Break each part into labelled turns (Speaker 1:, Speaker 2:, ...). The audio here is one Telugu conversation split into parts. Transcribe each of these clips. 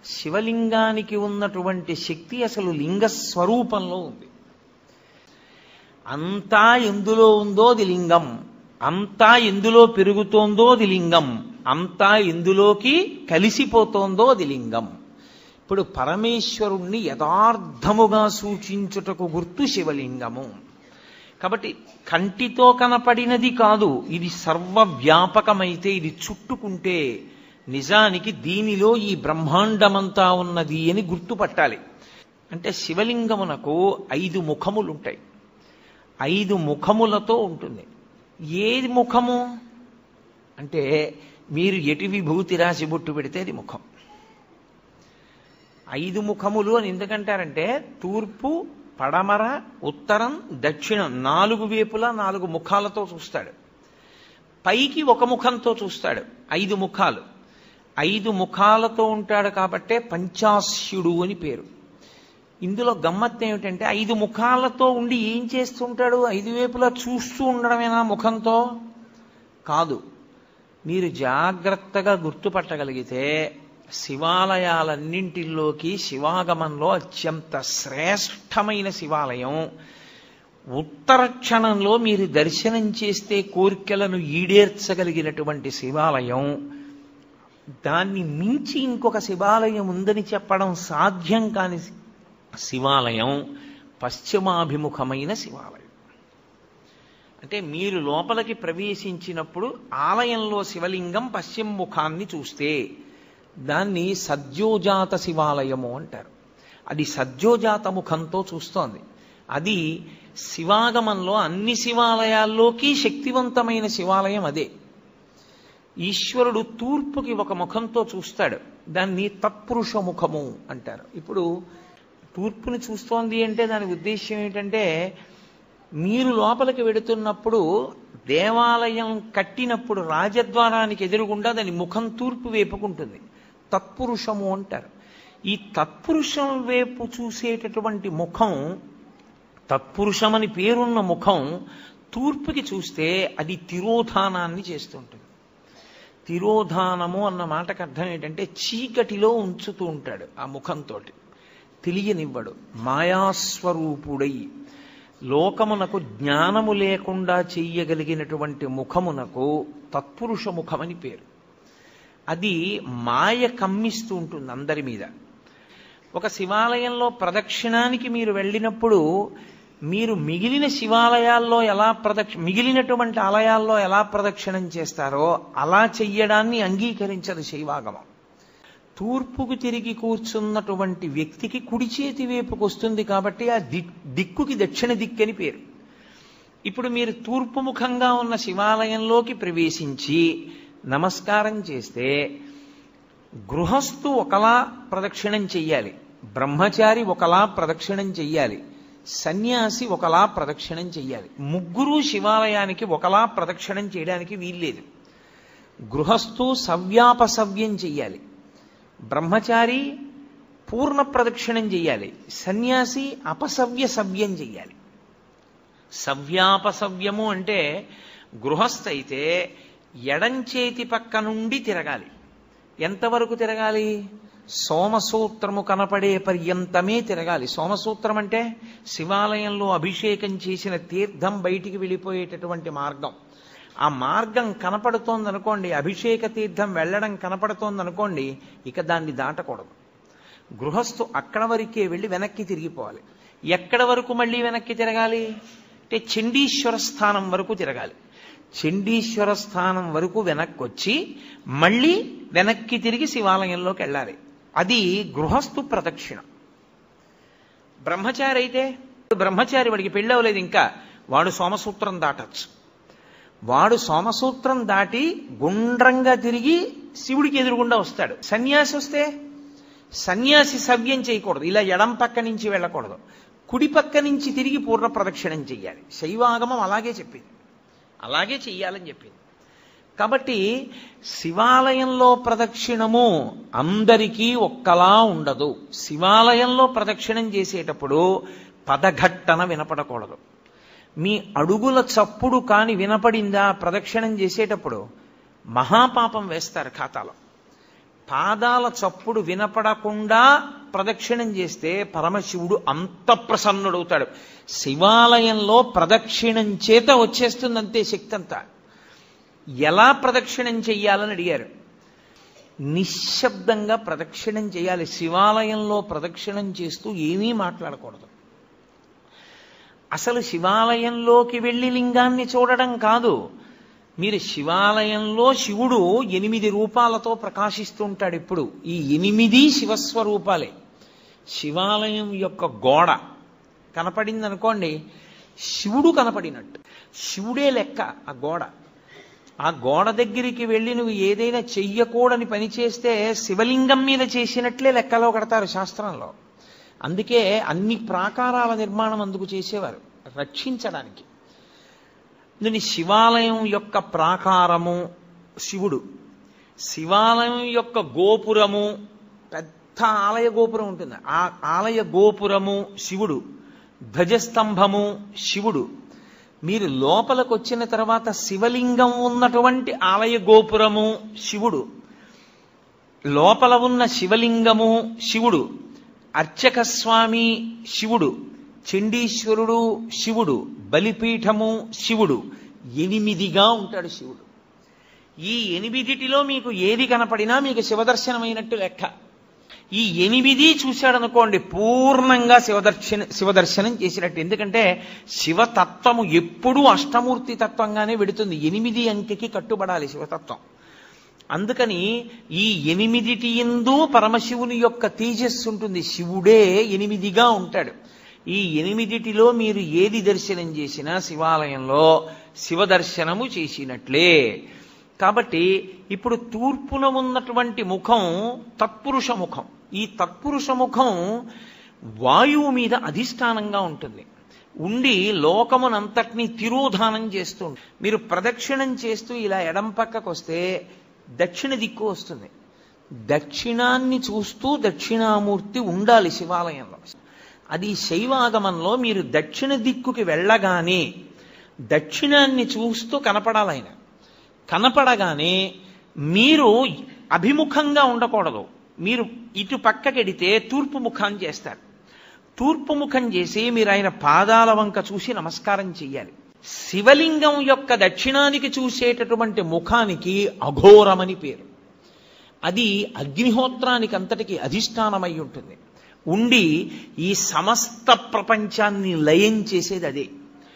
Speaker 1: శివలింగానికి ఉన్నటువంటి శక్తి అసలు లింగ స్వరూపంలో ఉంది అంతా ఎందులో ఉందో అది లింగం అంతా ఎందులో పెరుగుతోందో అది లింగం అంతా ఎందులోకి కలిసిపోతోందో అది లింగం ఇప్పుడు పరమేశ్వరుణ్ణి యథార్థముగా సూచించుటకు గుర్తు శివలింగము కాబట్టి కంటితో కనపడినది కాదు ఇది సర్వవ్యాపకమైతే ఇది చుట్టుకుంటే నిజానికి దీనిలో ఈ బ్రహ్మాండమంతా ఉన్నది అని గుర్తుపట్టాలి అంటే శివలింగమునకు ఐదు ముఖములుంటాయి ఐదు ముఖములతో ఉంటుంది ఏది ముఖము అంటే మీరు ఎటు విభూతి రాసి బొట్టు పెడితే అది ముఖం ఐదు ముఖములు అని ఎందుకంటారంటే తూర్పు పడమర ఉత్తరం దక్షిణం నాలుగు వైపులా నాలుగు ముఖాలతో చూస్తాడు పైకి ఒక ముఖంతో చూస్తాడు ఐదు ముఖాలు ఐదు ముఖాలతో ఉంటాడు కాబట్టే పంచాస్యుడు అని పేరు ఇందులో గమ్మత్తు ఏమిటంటే ఐదు ముఖాలతో ఉండి ఏం చేస్తుంటాడు ఐదు వైపులా చూస్తూ ఉండడమేనా ముఖంతో కాదు మీరు జాగ్రత్తగా గుర్తుపట్టగలిగితే శివాలయాలన్నింటిలోకి శివాగమంలో అత్యంత శ్రేష్టమైన శివాలయం ఉత్తర క్షణంలో మీరు దర్శనం చేస్తే కోరికలను ఈడేర్చగలిగినటువంటి శివాలయం దాన్ని మించి ఇంకొక శివాలయం ఉందని చెప్పడం సాధ్యం కాని శివాలయం పశ్చిమాభిముఖమైన శివాలయం అంటే మీరు లోపలికి ప్రవేశించినప్పుడు ఆలయంలో శివలింగం పశ్చిమ ముఖాన్ని చూస్తే దాన్ని సద్యోజాత శివాలయము అంటారు అది సద్యోజాత ముఖంతో చూస్తోంది అది శివాగమంలో అన్ని శివాలయాల్లోకి శక్తివంతమైన శివాలయం అదే ఈశ్వరుడు తూర్పుకి ఒక ముఖంతో చూస్తాడు దాన్ని తత్పురుష ముఖము అంటారు ఇప్పుడు తూర్పుని చూస్తోంది అంటే దాని ఉద్దేశ్యం ఏంటంటే మీరు లోపలికి వెడుతున్నప్పుడు దేవాలయం కట్టినప్పుడు రాజద్వారానికి ఎదురుగుండా దాని ముఖం తూర్పు వేపుకుంటుంది తత్పురుషము అంటారు ఈ తత్పురుషం వైపు చూసేటటువంటి ముఖం తత్పురుషమని పేరున్న ముఖం తూర్పుకి చూస్తే అది తిరోధానాన్ని చేస్తుంటుంది తిరోధానము అన్న మాటకు అర్థం ఏంటంటే చీకటిలో ఉంచుతూ ఉంటాడు ఆ ముఖంతో తెలియనివ్వడు మాయాస్వరూపుడై లోకమునకు జ్ఞానము లేకుండా చెయ్యగలిగినటువంటి ముఖమునకు తత్పురుష ముఖమని పేరు అది మాయ కమ్మిస్తూ ఉంటుంది అందరి మీద ఒక శివాలయంలో ప్రదక్షిణానికి మీరు వెళ్ళినప్పుడు మీరు మిగిలిన శివాలయాల్లో ఎలా ప్రదక్షి మిగిలినటువంటి ఆలయాల్లో ఎలా ప్రదక్షిణం చేస్తారో అలా చెయ్యడాన్ని అంగీకరించదు శైవాగమం తూర్పుకు తిరిగి కూర్చున్నటువంటి వ్యక్తికి కుడి చేతి వైపుకు వస్తుంది కాబట్టి ఆ దిక్కుకి దక్షిణ దిక్కని పేరు ఇప్పుడు మీరు తూర్పు ముఖంగా ఉన్న శివాలయంలోకి ప్రవేశించి నమస్కారం చేస్తే గృహస్థు ఒకలా ప్రదక్షిణం చెయ్యాలి బ్రహ్మచారి ఒకలా ప్రదక్షిణం చెయ్యాలి సన్యాసి ఒకలా ప్రదక్షిణం చెయ్యాలి ముగ్గురు శివాలయానికి ఒకలా ప్రదక్షిణం చేయడానికి వీల్లేదు గృహస్థు సవ్యాపసవ్యం చెయ్యాలి బ్రహ్మచారి పూర్ణ ప్రదక్షిణం చెయ్యాలి సన్యాసి అపసవ్య సవ్యం చెయ్యాలి సవ్యాపసవ్యము అంటే గృహస్థ అయితే ఎడంచేతి పక్క నుండి తిరగాలి ఎంతవరకు తిరగాలి సోమసూత్రము కనపడే పర్యంతమే తిరగాలి సోమసూత్రం అంటే శివాలయంలో అభిషేకం చేసిన తీర్థం బయటికి వెళ్ళిపోయేటటువంటి మార్గం ఆ మార్గం కనపడుతోందనుకోండి అభిషేక తీర్థం వెళ్ళడం కనపడుతోందనుకోండి ఇక దాన్ని దాటకూడదు గృహస్థు అక్కడ వరకే వెళ్ళి వెనక్కి తిరిగిపోవాలి ఎక్కడ వరకు మళ్ళీ వెనక్కి తిరగాలి అంటే చండీశ్వర స్థానం వరకు తిరగాలి చండీశ్వర స్థానం వరకు వెనక్కి వచ్చి మళ్ళీ వెనక్కి తిరిగి శివాలయంలోకి వెళ్ళాలి అది గృహస్థు ప్రదక్షిణ బ్రహ్మచారి అయితే బ్రహ్మచారి వాడికి పెళ్ళవలేదు ఇంకా వాడు సోమసూత్రం దాటచ్చు వాడు సోమసూత్రం దాటి గుండ్రంగా తిరిగి శివుడికి ఎదురుగుండా వస్తాడు సన్యాసి వస్తే సన్యాసి సవ్యం చేయకూడదు ఇలా ఎడం పక్క నుంచి వెళ్ళకూడదు కుడి పక్క నుంచి తిరిగి పూర్ణ ప్రదక్షిణం చెయ్యాలి శైవాగమం అలాగే చెప్పింది అలాగే చెయ్యాలని చెప్పింది కాబట్టి శివాలయంలో ప్రదక్షిణము అందరికీ ఒక్కలా ఉండదు శివాలయంలో ప్రదక్షిణం చేసేటప్పుడు పదఘట్టన వినపడకూడదు మీ అడుగుల చప్పుడు కాని వినపడిందా ప్రదక్షిణం చేసేటప్పుడు మహాపాపం వేస్తారు ఖాతాలో పాదాల చప్పుడు వినపడకుండా ప్రదక్షిణం చేస్తే పరమశివుడు అంత ప్రసన్నుడవుతాడు శివాలయంలో ప్రదక్షిణం చేత వచ్చేస్తుంది అంతే శక్తి అంతా ఎలా ప్రదక్షిణం చెయ్యాలని అడిగారు నిశ్శబ్దంగా ప్రదక్షిణం చేయాలి శివాలయంలో ప్రదక్షిణం చేస్తూ ఏమీ మాట్లాడకూడదు అసలు శివాలయంలోకి వెళ్ళి లింగాన్ని చూడడం కాదు మీరు శివాలయంలో శివుడు ఎనిమిది రూపాలతో ప్రకాశిస్తూ ఉంటాడు ఇప్పుడు ఈ ఎనిమిది శివస్వరూపాలే శివాలయం యొక్క గోడ కనపడింది అనుకోండి శివుడు కనపడినట్టు శివుడే లెక్క ఆ గోడ ఆ గోడ దగ్గరికి వెళ్ళి నువ్వు ఏదైనా చెయ్యకూడని పని చేస్తే శివలింగం మీద చేసినట్లే లెక్కలో కడతారు శాస్త్రంలో అందుకే అన్ని ప్రాకారాల నిర్మాణం అందుకు చేసేవారు రక్షించడానికి దీని శివాలయం యొక్క ప్రాకారము శివుడు శివాలయం యొక్క గోపురము పెద్ద ఆలయ గోపురం ఉంటుంది ఆ ఆలయ గోపురము శివుడు ధ్వజస్తంభము శివుడు మీరు లోపలికి వచ్చిన తర్వాత శివలింగం ఉన్నటువంటి ఆలయ గోపురము శివుడు లోపల ఉన్న శివలింగము శివుడు అర్చక స్వామి శివుడు చండీశ్వరుడు శివుడు బలిపీఠము శివుడు ఎనిమిదిగా ఉంటాడు శివుడు ఈ ఎనిమిదిటిలో మీకు ఏది కనపడినా మీకు శివదర్శనమైనట్టు లెక్క ఈ ఎనిమిది చూశాడనుకోండి పూర్ణంగా శివదర్శన శివదర్శనం చేసినట్టు ఎందుకంటే శివతత్వము ఎప్పుడూ అష్టమూర్తి తత్వంగానే వెడుతుంది ఎనిమిది అంకెకి కట్టుబడాలి శివతత్వం అందుకని ఈ ఎనిమిదిటి ఎందు పరమశివుని యొక్క తేజస్సు ఉంటుంది శివుడే ఎనిమిదిగా ఉంటాడు ఈ ఎనిమిదిటిలో మీరు ఏది దర్శనం చేసినా శివాలయంలో శివదర్శనము చేసినట్లే కాబట్టి ఇప్పుడు తూర్పున ఉన్నటువంటి ముఖం తత్పురుష ముఖం ఈ తత్పురుష ముఖం వాయువు మీద అధిష్టానంగా ఉంటుంది ఉండి లోకమునంతటినీ తిరోధానం చేస్తూ మీరు ప్రదక్షిణం చేస్తూ ఇలా ఎడం పక్కకు వస్తే దక్షిణ దిక్కు వస్తుంది దక్షిణాన్ని చూస్తూ దక్షిణామూర్తి ఉండాలి శివాలయంలో అది శైవాగమంలో మీరు దక్షిణ దిక్కుకి వెళ్ళగానే దక్షిణాన్ని చూస్తూ కనపడాలి ఆయన కనపడగానే మీరు అభిముఖంగా ఉండకూడదు మీరు ఇటు పక్కకెడితే తూర్పు ముఖం చేస్తారు తూర్పు ముఖం చేసి మీరు ఆయన పాదాల వంక చూసి నమస్కారం చెయ్యాలి శివలింగం యొక్క దక్షిణానికి చూసేటటువంటి ముఖానికి అఘోరమని పేరు అది అగ్నిహోత్రానికి అంతటికి అధిష్టానమై ఉంటుంది ఉండి ఈ సమస్త ప్రపంచాన్ని లయం చేసేది అదే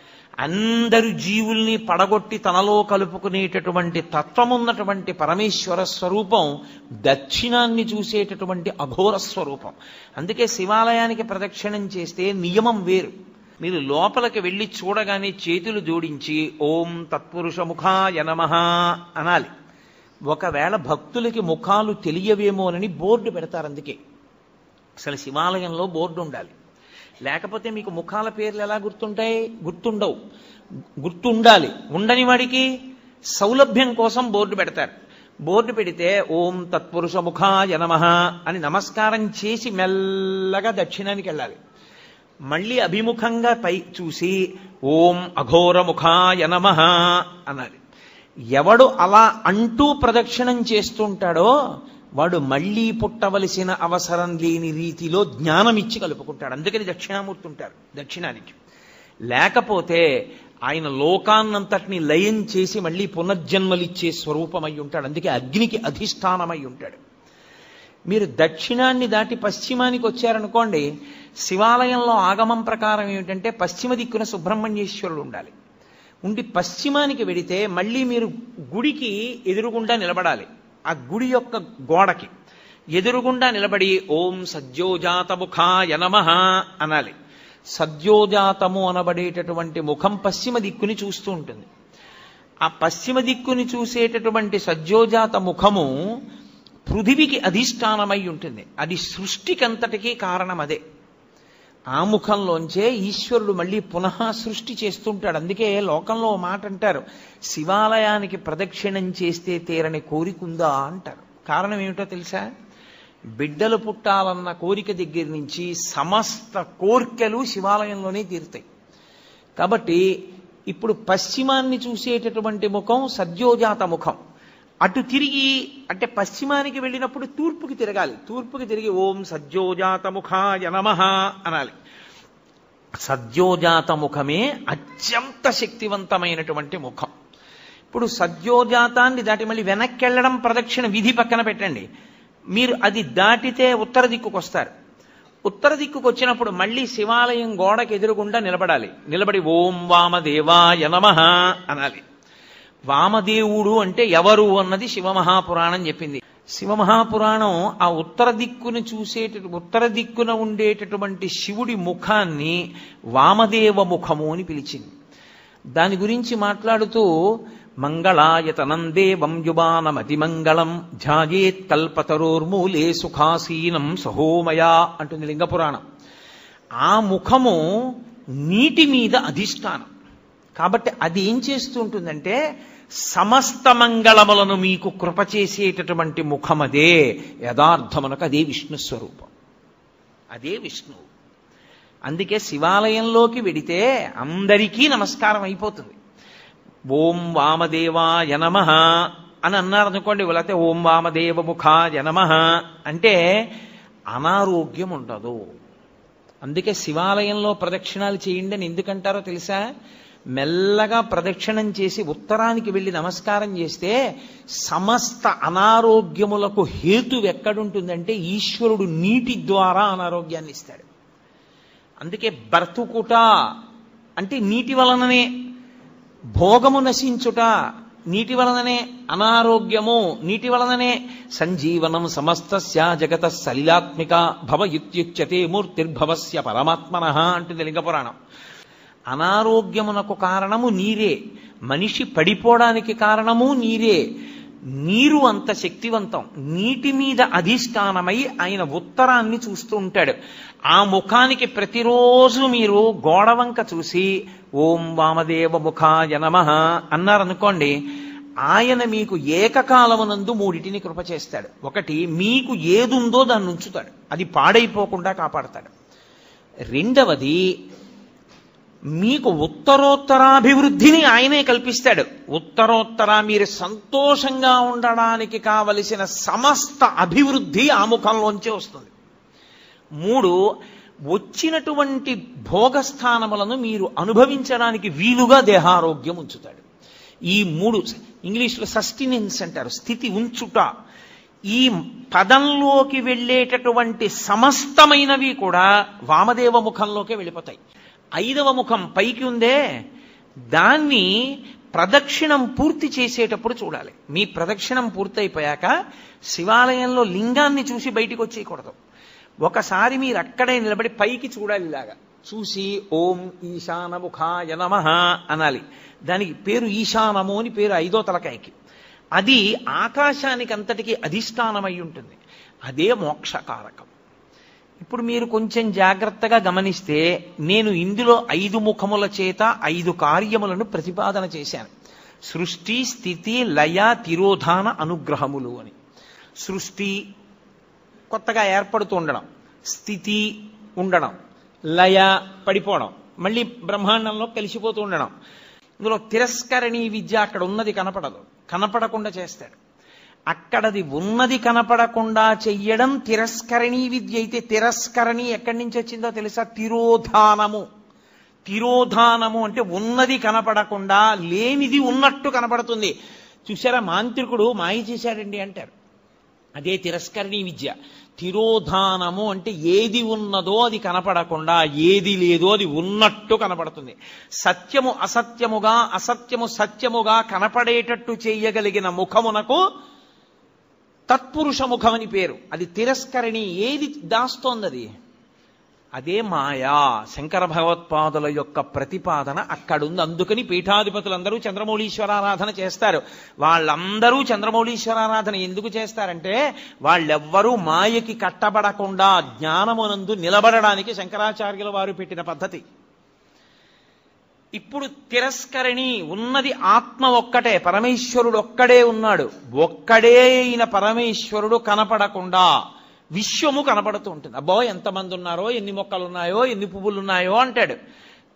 Speaker 1: అందరు జీవుల్ని పడగొట్టి తనలో కలుపుకునేటటువంటి తత్వమున్నటువంటి పరమేశ్వర స్వరూపం దక్షిణాన్ని చూసేటటువంటి అఘోర స్వరూపం అందుకే శివాలయానికి ప్రదక్షిణం చేస్తే నియమం వేరు మీరు లోపలికి వెళ్ళి చూడగానే చేతులు జోడించి ఓం తత్పురుష ముఖాయ నమః అనాలి ఒకవేళ భక్తులకి ముఖాలు తెలియవేమోనని బోర్డు పెడతారు అందుకే అసలు శివాలయంలో బోర్డు ఉండాలి లేకపోతే మీకు ముఖాల పేర్లు ఎలా గుర్తుంటాయి గుర్తుండవు గుర్తుండాలి ఉండని వాడికి సౌలభ్యం కోసం బోర్డు పెడతారు బోర్డు పెడితే ఓం తత్పురుష ముఖాయ నమః అని నమస్కారం చేసి మెల్లగా దక్షిణానికి వెళ్ళాలి మళ్ళీ అభిముఖంగా పై చూసి ఓం అఘోర ముఖాయ నమః అనాలి ఎవడు అలా అంటూ ప్రదక్షిణం చేస్తుంటాడో వాడు మళ్ళీ పుట్టవలసిన అవసరం లేని రీతిలో జ్ఞానం ఇచ్చి కలుపుకుంటాడు అందుకని దక్షిణామూర్తి ఉంటారు దక్షిణానికి లేకపోతే ఆయన లోకాన్నంతటిని లయం చేసి మళ్ళీ పునర్జన్మలిచ్చే స్వరూపమై ఉంటాడు అందుకే అగ్నికి అధిష్టానమై ఉంటాడు మీరు దక్షిణాన్ని దాటి పశ్చిమానికి వచ్చారనుకోండి శివాలయంలో ఆగమం ప్రకారం ఏమిటంటే పశ్చిమ దిక్కున సుబ్రహ్మణ్యేశ్వరుడు ఉండాలి ఉండి పశ్చిమానికి వెడితే మళ్ళీ మీరు గుడికి ఎదురుగుండా నిలబడాలి ఆ గుడి యొక్క గోడకి ఎదురుగుండా నిలబడి ఓం సద్యోజాతముఖాయ నమః అనాలి సద్యోజాతము అనబడేటటువంటి ముఖం పశ్చిమ దిక్కుని చూస్తూ ఉంటుంది ఆ పశ్చిమ దిక్కుని చూసేటటువంటి సద్యోజాత ముఖము పృథివికి అధిష్టానమై ఉంటుంది అది సృష్టికంతటికీ కారణం అదే ఆ ముఖంలోంచే ఈశ్వరుడు మళ్ళీ పునః సృష్టి చేస్తుంటాడు అందుకే లోకంలో ఓ మాట అంటారు శివాలయానికి ప్రదక్షిణం చేస్తే తీరని కోరికుందా అంటారు కారణం ఏమిటో తెలుసా బిడ్డలు పుట్టాలన్న కోరిక దగ్గర నుంచి సమస్త కోర్కెలు శివాలయంలోనే తీరుతాయి కాబట్టి ఇప్పుడు పశ్చిమాన్ని చూసేటటువంటి ముఖం సద్యోజాత ముఖం అటు తిరిగి అంటే పశ్చిమానికి వెళ్ళినప్పుడు తూర్పుకి తిరగాలి తూర్పుకి తిరిగి ఓం సజ్జోజాత ముఖాయ నమః అనాలి సద్యోజాత ముఖమే అత్యంత శక్తివంతమైనటువంటి ముఖం ఇప్పుడు సద్యోజాతాన్ని దాటి మళ్ళీ వెనక్కి వెళ్ళడం ప్రదక్షిణ విధి పక్కన పెట్టండి మీరు అది దాటితే ఉత్తర దిక్కుకు వస్తారు ఉత్తర దిక్కుకు వచ్చినప్పుడు మళ్ళీ శివాలయం గోడకి ఎదురుగుండా నిలబడాలి నిలబడి ఓం వామదేవాయ నమః అనాలి వామదేవుడు అంటే ఎవరు అన్నది శివమహాపురాణం చెప్పింది శివమహాపురాణం ఆ ఉత్తర దిక్కును చూసేట ఉత్తర దిక్కున ఉండేటటువంటి శివుడి ముఖాన్ని వామదేవ ముఖము అని పిలిచింది దాని గురించి మాట్లాడుతూ మంగళాయతనం దేవం యుబానమతిమంగళం ధ్యాయేత్ కల్పతరోర్మూలే సుఖాసీనం సహోమయా అంటుంది లింగపురాణం ఆ ముఖము నీటి మీద అధిష్టానం కాబట్టి అది ఏం చేస్తూ ఉంటుందంటే సమస్త మంగళములను మీకు కృప చేసేటటువంటి ముఖమదే యథార్థమునకు అదే విష్ణు స్వరూపం అదే విష్ణువు అందుకే శివాలయంలోకి వెడితే అందరికీ నమస్కారం అయిపోతుంది ఓం వామదేవాయ నమ అని అన్నారు అనుకోండి లేకపోతే ఓం వామదేవ ముఖాయ నమ అంటే అనారోగ్యం ఉండదు అందుకే శివాలయంలో ప్రదక్షిణాలు చేయండి అని ఎందుకంటారో తెలుసా మెల్లగా ప్రదక్షిణం చేసి ఉత్తరానికి వెళ్ళి నమస్కారం చేస్తే సమస్త అనారోగ్యములకు హేతు ఎక్కడుంటుందంటే ఈశ్వరుడు నీటి ద్వారా అనారోగ్యాన్ని ఇస్తాడు అందుకే బ్రతుకుట అంటే నీటి వలననే భోగము నశించుట నీటి వలననే అనారోగ్యము నీటి వలననే సంజీవనం సమస్తస్య జగత సలిలాత్మిక భవ ఇత్యుచ్యతే మూర్తిర్భవస్య పరమాత్మన అంటుంది లింగపురాణం అనారోగ్యమునకు కారణము నీరే మనిషి పడిపోవడానికి కారణము నీరే నీరు అంత శక్తివంతం నీటి మీద అధిష్టానమై ఆయన ఉత్తరాన్ని చూస్తూ ఉంటాడు ఆ ముఖానికి ప్రతిరోజు మీరు గోడవంక చూసి ఓం వామదేవ ముఖాయ నమ అన్నారనుకోండి ఆయన మీకు ఏకకాలమునందు మూడిటిని కృప చేస్తాడు ఒకటి మీకు ఏదుందో దాన్ని ఉంచుతాడు అది పాడైపోకుండా కాపాడతాడు రెండవది మీకు ఉత్తరోత్తరాభివృద్ధిని ఆయనే కల్పిస్తాడు ఉత్తరోత్తర మీరు సంతోషంగా ఉండడానికి కావలసిన సమస్త అభివృద్ధి ఆ ముఖంలోంచే వస్తుంది మూడు వచ్చినటువంటి భోగస్థానములను మీరు అనుభవించడానికి వీలుగా దేహారోగ్యం ఉంచుతాడు ఈ మూడు ఇంగ్లీష్లో సస్టినెన్స్ అంటారు స్థితి ఉంచుట ఈ పదంలోకి వెళ్ళేటటువంటి సమస్తమైనవి కూడా వామదేవ ముఖంలోకే వెళ్ళిపోతాయి ఐదవ ముఖం పైకి ఉందే దాన్ని ప్రదక్షిణం పూర్తి చేసేటప్పుడు చూడాలి మీ ప్రదక్షిణం పూర్తయిపోయాక శివాలయంలో లింగాన్ని చూసి బయటికి వచ్చేయకూడదు ఒకసారి మీరు అక్కడే నిలబడి పైకి చూడాలి ఇలాగా చూసి ఓం ఈశానముఖాయ నమ అనాలి దానికి పేరు ఈశానము అని పేరు ఐదో తలకాయకి అది ఆకాశానికి అంతటికి అధిష్టానమై ఉంటుంది అదే మోక్షకారకం ఇప్పుడు మీరు కొంచెం జాగ్రత్తగా గమనిస్తే నేను ఇందులో ఐదు ముఖముల చేత ఐదు కార్యములను ప్రతిపాదన చేశాను సృష్టి స్థితి లయ తిరోధాన అనుగ్రహములు అని సృష్టి కొత్తగా ఏర్పడుతూ ఉండడం స్థితి ఉండడం లయ పడిపోవడం మళ్ళీ బ్రహ్మాండంలో కలిసిపోతూ ఉండడం ఇందులో తిరస్కరణీ విద్య అక్కడ ఉన్నది కనపడదు కనపడకుండా చేస్తాడు అక్కడది ఉన్నది కనపడకుండా చెయ్యడం తిరస్కరణీ విద్య అయితే తిరస్కరణి ఎక్కడి నుంచి వచ్చిందో తెలుసా తిరోధానము తిరోధానము అంటే ఉన్నది కనపడకుండా లేనిది ఉన్నట్టు కనపడుతుంది చూసారా మాంత్రికుడు మాయ చేశాడండి అంటారు అదే తిరస్కరణీ విద్య తిరోధానము అంటే ఏది ఉన్నదో అది కనపడకుండా ఏది లేదో అది ఉన్నట్టు కనపడుతుంది సత్యము అసత్యముగా అసత్యము సత్యముగా కనపడేటట్టు చేయగలిగిన ముఖమునకు తత్పురుష ముఖమని పేరు అది తిరస్కరణి ఏది దాస్తోంది అది అదే మాయా శంకర భగవత్పాదుల యొక్క ప్రతిపాదన అక్కడుంది అందుకని పీఠాధిపతులందరూ చంద్రమౌళీశ్వరారాధన చేస్తారు వాళ్ళందరూ చంద్రమౌళీశ్వరారాధన ఎందుకు చేస్తారంటే వాళ్ళెవ్వరూ మాయకి కట్టబడకుండా జ్ఞానమునందు నిలబడడానికి శంకరాచార్యుల వారు పెట్టిన పద్ధతి ఇప్పుడు తిరస్కరణి ఉన్నది ఆత్మ ఒక్కటే పరమేశ్వరుడు ఒక్కడే ఉన్నాడు ఒక్కడే అయిన పరమేశ్వరుడు కనపడకుండా విశ్వము కనపడుతూ ఉంటుంది అబ్బో ఎంతమంది ఉన్నారో ఎన్ని మొక్కలు ఉన్నాయో ఎన్ని పువ్వులు ఉన్నాయో అంటాడు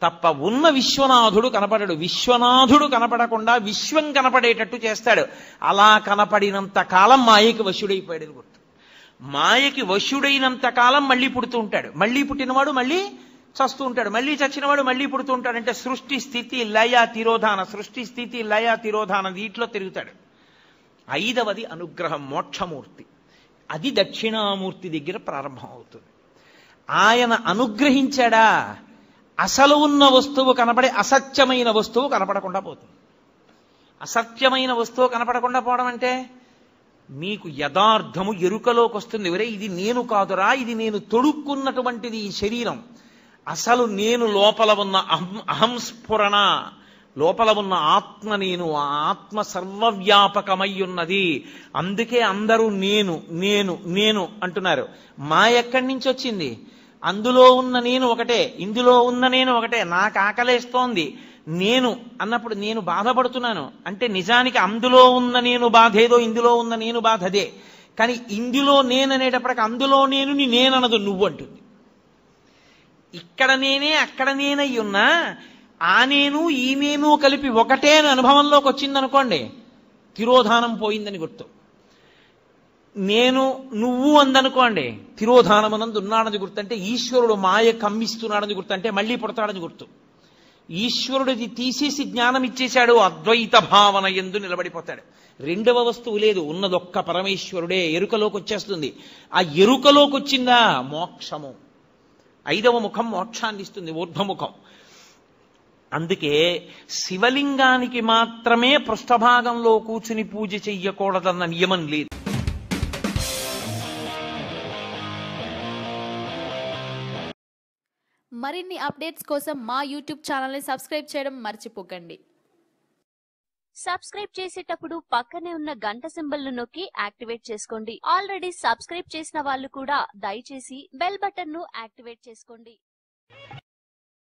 Speaker 1: తప్ప ఉన్న విశ్వనాథుడు కనపడడు విశ్వనాథుడు కనపడకుండా విశ్వం కనపడేటట్టు చేస్తాడు అలా కనపడినంత కాలం మాయకి వశుడైపోయాడు అని గుర్తు మాయకి వశుడైనంత కాలం మళ్ళీ పుడుతూ ఉంటాడు మళ్ళీ పుట్టినవాడు మళ్ళీ చస్తూ ఉంటాడు మళ్ళీ చచ్చినవాడు మళ్ళీ పుడుతూ ఉంటాడు అంటే సృష్టి స్థితి లయ తిరోధాన సృష్టి స్థితి లయ తిరోధాన వీటిలో తిరుగుతాడు ఐదవది అనుగ్రహం మోక్షమూర్తి అది దక్షిణామూర్తి దగ్గర ప్రారంభం అవుతుంది ఆయన అనుగ్రహించాడా అసలు ఉన్న వస్తువు కనపడే అసత్యమైన వస్తువు కనపడకుండా పోతుంది అసత్యమైన వస్తువు కనపడకుండా పోవడం అంటే మీకు యథార్థము ఎరుకలోకి వస్తుంది ఒరే ఇది నేను కాదురా ఇది నేను తొడుక్కున్నటువంటిది ఈ శరీరం అసలు నేను లోపల ఉన్న అహం అహంస్ఫురణ లోపల ఉన్న ఆత్మ నేను ఆ ఆత్మ సర్వవ్యాపకమై ఉన్నది అందుకే అందరూ నేను నేను నేను అంటున్నారు మా ఎక్కడి నుంచి వచ్చింది అందులో ఉన్న నేను ఒకటే ఇందులో ఉన్న నేను ఒకటే నాకు ఆకలేస్తోంది నేను అన్నప్పుడు నేను బాధపడుతున్నాను అంటే నిజానికి అందులో ఉన్న నేను బాధ ఏదో ఇందులో ఉన్న నేను బాధ అదే కానీ ఇందులో నేను అనేటప్పటికి అందులో నేను నేననదు నువ్వు అంటుంది ఇక్కడ నేనే అక్కడ నేనై ఉన్నా ఆ నేను ఈ నేను కలిపి ఒకటే అని అనుభవంలోకి వచ్చిందనుకోండి తిరోధానం పోయిందని గుర్తు నేను నువ్వు అందనుకోండి తిరోధానమునందు ఉన్నాడని గుర్తు అంటే ఈశ్వరుడు మాయ కమ్మిస్తున్నాడని గుర్తు అంటే మళ్ళీ పుడతాడని గుర్తు ఈశ్వరుడిది తీసేసి జ్ఞానం ఇచ్చేశాడు అద్వైత భావన ఎందు నిలబడిపోతాడు రెండవ వస్తువు లేదు ఉన్నదొక్క పరమేశ్వరుడే ఎరుకలోకి వచ్చేస్తుంది ఆ ఎరుకలోకి వచ్చిందా మోక్షము ఐదవ ముఖం మోక్షాన్ని ఇస్తుంది ఊర్ధ్వముఖం అందుకే శివలింగానికి మాత్రమే పృష్ఠభాగంలో కూర్చుని పూజ చెయ్యకూడదన్న నియమం లేదు
Speaker 2: మరిన్ని అప్డేట్స్ కోసం మా యూట్యూబ్ ఛానల్ని సబ్స్క్రైబ్ చేయడం మర్చిపోకండి
Speaker 3: సబ్స్క్రైబ్ చేసేటప్పుడు పక్కనే ఉన్న గంట సింబల్ ను నొక్కి యాక్టివేట్ చేసుకోండి ఆల్రెడీ సబ్స్క్రైబ్ చేసిన వాళ్ళు కూడా దయచేసి బెల్ బటన్ ను యాక్టివేట్ చేసుకోండి